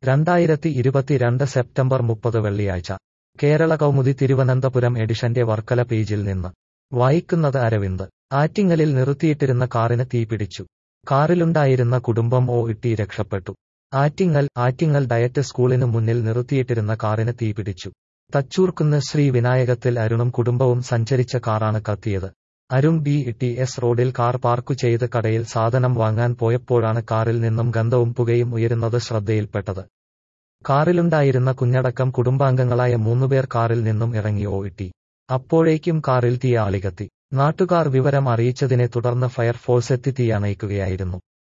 രണ്ടായിരത്തി ഇരുപത്തിരണ്ട് സെപ്റ്റംബർ മുപ്പത് വെള്ളിയാഴ്ച കേരള കൗമുദി തിരുവനന്തപുരം എഡിഷന്റെ വർക്കല പേജിൽ നിന്ന് വായിക്കുന്നത് അരവിന്ദ് ആറ്റിങ്ങലിൽ നിർത്തിയിട്ടിരുന്ന കാറിന് തീപിടിച്ചു കാറിലുണ്ടായിരുന്ന കുടുംബം ഓ ഇട്ടി രക്ഷപ്പെട്ടു ആറ്റിങ്ങൽ ആറ്റിങ്ങൽ ഡയറ്റ് സ്കൂളിന് മുന്നിൽ നിർത്തിയിട്ടിരുന്ന കാറിന് തീപിടിച്ചു തച്ചൂർക്കുന്ന് ശ്രീ വിനായകത്തിൽ അരുണും കുടുംബവും സഞ്ചരിച്ച കാറാണ് കത്തിയത് അരുൺ ബി ടി എസ് റോഡിൽ കാർ പാർക്കു ചെയ്ത് കടയിൽ സാധനം വാങ്ങാൻ പോയപ്പോഴാണ് കാറിൽ നിന്നും ഗന്ധവും പുകയും ഉയരുന്നത് ശ്രദ്ധയിൽപ്പെട്ടത് കാറിലുണ്ടായിരുന്ന കുഞ്ഞടക്കം കുടുംബാംഗങ്ങളായ മൂന്നുപേർ കാറിൽ നിന്നും ഇറങ്ങി ഓയിട്ടി അപ്പോഴേക്കും കാറിൽ തീ ആളികത്തി നാട്ടുകാർ വിവരം അറിയിച്ചതിനെ തുടർന്ന് ഫയർഫോഴ്സ് എത്തി തീ അണയിക്കുകയായിരുന്നു